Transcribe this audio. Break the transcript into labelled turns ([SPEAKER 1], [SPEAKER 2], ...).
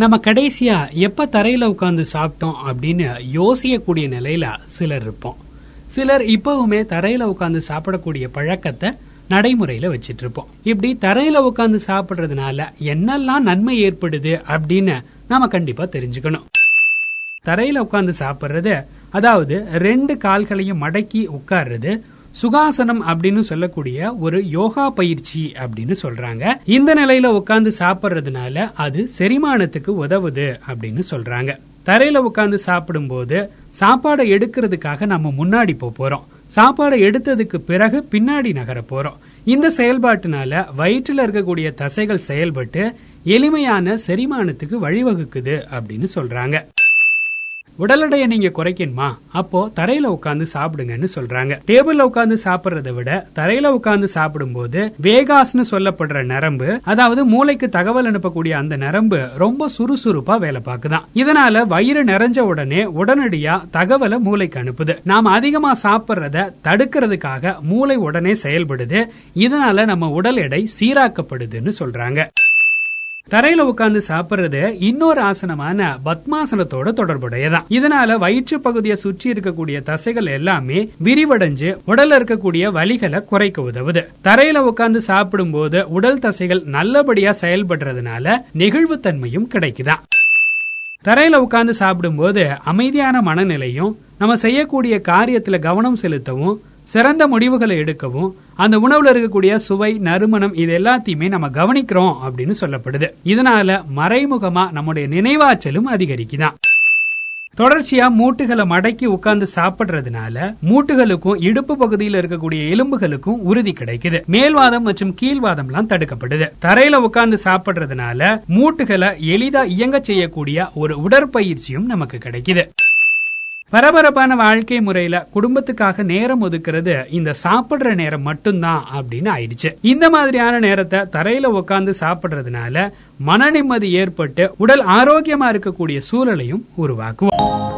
[SPEAKER 1] நம்ம கடைசியா எப்ப தரையில உட்கார்ந்து சாப்பிட்டோம் அப்படின்னு யோசிக்கக்கூடிய நிலையில சிலர் இருப்போம் சிலர் இப்பவுமே தரையில உட்கார்ந்து சாப்பிடக்கூடிய பழக்கத்தை நடைமுறையில வச்சிட்டு இருப்போம் இப்படி தரையில உட்கார்ந்து சாப்பிடுறதுனால என்னெல்லாம் நன்மை ஏற்படுது அப்படின்னு நாம கண்டிப்பா தெரிஞ்சுக்கணும் தரையில உட்கார்ந்து சாப்பிடுறது அதாவது ரெண்டு கால்களையும் மடக்கி உட்கார்றது சுகாசனம் அப்படின்னு சொல்லக்கூடிய ஒரு யோகா பயிற்சி அப்படின்னு சொல்றாங்க இந்த நிலையில உட்கார்ந்து சாப்பிடுறதுனால அது செரிமானத்துக்கு உதவுது அப்படின்னு சொல்றாங்க தரையில உட்கார்ந்து சாப்பிடும்போது சாப்பாடை எடுக்கிறதுக்காக நம்ம முன்னாடி போப் போறோம் சாப்பாடை எடுத்ததுக்கு பிறகு பின்னாடி நகர போறோம் இந்த செயல்பாட்டுனால வயிற்றுல இருக்கக்கூடிய தசைகள் செயல்பட்டு எளிமையான செரிமானத்துக்கு வழிவகுக்குது அப்படின்னு சொல்றாங்க உடல் எடையை நீங்க குறைக்கணுமா அப்போ தரையில உட்கார்ந்து சாப்பிடுங்கன்னு சொல்றாங்க டேபிள்ல உட்கார்ந்து சாப்பிடுறத விட தரையில உட்கார்ந்து சாப்பிடும்போது வேகாஸ்னு சொல்லப்படுற நரம்பு அதாவது மூளைக்கு தகவல் அனுப்பக்கூடிய அந்த நரம்பு ரொம்ப சுறுசுறுப்பா வேலை பார்க்குதான் இதனால வயிறு நிறைஞ்ச உடனே உடனடியா தகவலை மூளைக்கு அனுப்புது நாம அதிகமா சாப்பிடுறத தடுக்கிறதுக்காக மூளை உடனே செயல்படுது இதனால நம்ம உடல் எடை சீராக்கப்படுதுன்னு சொல்றாங்க தரையில உட்கார்ந்து சாப்பிடுறது இன்னொரு ஆசனமான பத்மாசனத்தோட தொடர்புடையதான் இதனால வயிற்று பகுதியை சுற்றி இருக்கக்கூடிய தசைகள் எல்லாமே விரிவடைஞ்சு உடல்ல இருக்கக்கூடிய வலிகளை குறைக்க உதவுது தரையில உட்கார்ந்து சாப்பிடும் போது உடல் தசைகள் நல்லபடியா செயல்படுறதுனால நெகிழ்வுத்தன்மையும் கிடைக்குதான் தரையில உட்கார்ந்து சாப்பிடும்போது அமைதியான மனநிலையும் நம்ம செய்யக்கூடிய காரியத்துல கவனம் செலுத்தவும் சிறந்த முடிவுகளை எடுக்கவும் அந்த உணவுல இருக்கக்கூடிய சுவை நறுமணம் இது எல்லாத்தையுமே நம்ம கவனிக்கிறோம் அப்படின்னு சொல்லப்படுது இதனால மறைமுகமா நம்முடைய நினைவாற்றலும் அதிகரிக்குதான் தொடர்ச்சியா மூட்டுகளை மடக்கி உட்கார்ந்து சாப்பிடுறதுனால மூட்டுகளுக்கும் இடுப்பு பகுதியில் இருக்கக்கூடிய எலும்புகளுக்கும் உறுதி கிடைக்குது மேல்வாதம் மற்றும் கீழ்வாதம்லாம் தடுக்கப்படுது தரையில உட்கார்ந்து சாப்பிடுறதுனால மூட்டுகளை எளிதா இயங்க செய்யக்கூடிய ஒரு உடற்பயிற்சியும் நமக்கு கிடைக்குது பரபரப்பான வாழ்க்கை முறையில குடும்பத்துக்காக நேரம் ஒதுக்குறது இந்த சாப்பிடுற நேரம் மட்டும்தான் அப்படின்னு ஆயிடுச்சு இந்த மாதிரியான நேரத்தை தரையில உட்கார்ந்து சாப்பிடுறதுனால மன நிம்மதி ஏற்பட்டு உடல் ஆரோக்கியமா இருக்கக்கூடிய சூழலையும் உருவாக்குவோம்